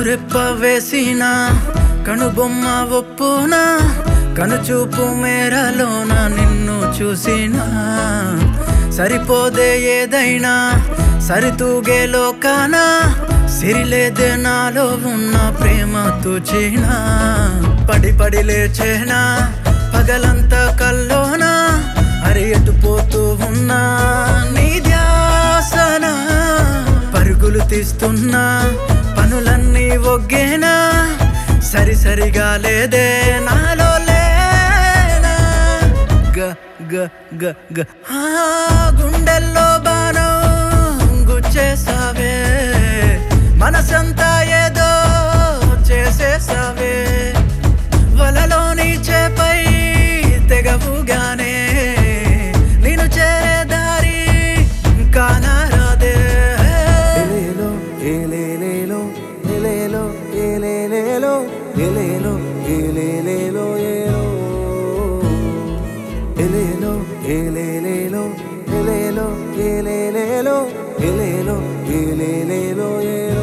కనురెప్ప వేసిన కనుబొమ్మ ఒప్పునా కనుచూపు మేరలోన నిన్ను చూసినా సరిపోదే ఏదైనా సరితూగే లోకాన సిరిలేదే నాలో ఉన్న ప్రేమ తూచినా పడి పడి లేచేనా పగలంతా కల్లోనా అరి ఎటు పోతూ ఉన్నా నీ ధ్యాసన పరుగులు తీస్తున్నా పనులన్నీ ఒగ్గేనా సరి సరిగా లేదే నాలో లేనా గ గ గ గ ఆ గుండెల్లో బాణం గుచ్చేసావే మనసంతా ఏదో చేసేసావే వలలోని చేపై తెగవుగానే నేను చేరే దారి కానరాదే ఎలేలో ఏలేలేలో ఎలేలో ఏలేలేలో ఎలేలో ఏలేలేలో ఏలో ఎలేలో ఏలేలేలో ఎలేలో ఏలేలేలో ఎలేలో ఏలేలేలో ఏలో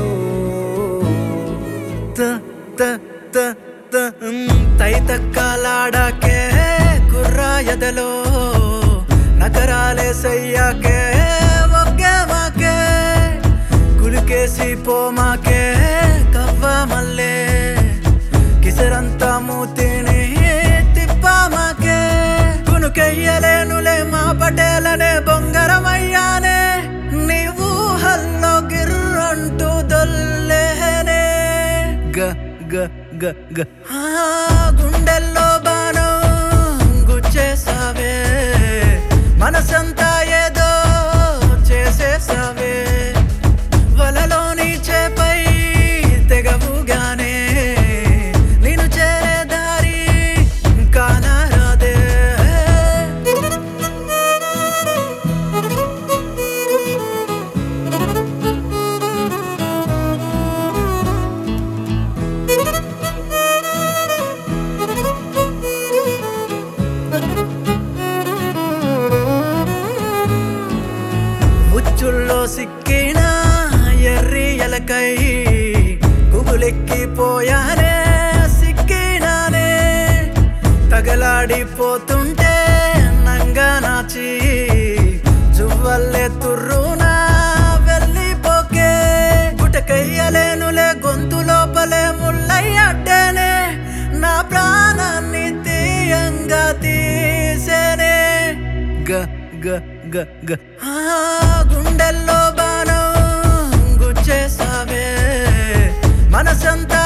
త త త త ఉమ్, తైతక్కలాడాకే కుర్రాయదలో నగరాలే సయ్యాకే ఒగ్గమాకే కులికేసి పోమాకే కవ్వ మల్లే కిసరంతా మూతిని తిప్పామాకే కునుకెయ్యలేనులే మా పటేలనే బొంగరమయ్యానే నీ ఊహల్లో గిర్రంటూ దొల్లేనే గ గ గ గ ఆ గుండెల్లో బాణం గుచ్చేసావే మనసంతా ఏదో చేసేసావే వలలోని చేపై తెగవుగానే నేను చేరే దారి కానరాదే ఉచ్చుల్లో సిక్కిన ఎర్రి ఎలకై గుబులెక్కిపోయానే సిక్కినానే తగలాడిపోతుంటే నంగా నాచి జువ్వల్లే తుర్రునా వెళ్ళిపోకే గుటకయ్యలేనులే గొంతు లోపలే ముల్లయ్యడ్డేనే నా ప్రాణాన్ని తీయంగా తీసేనే గ గ గ గ ఆ గుండెల్లో బాణం గుచ్చేసావే మనసంతా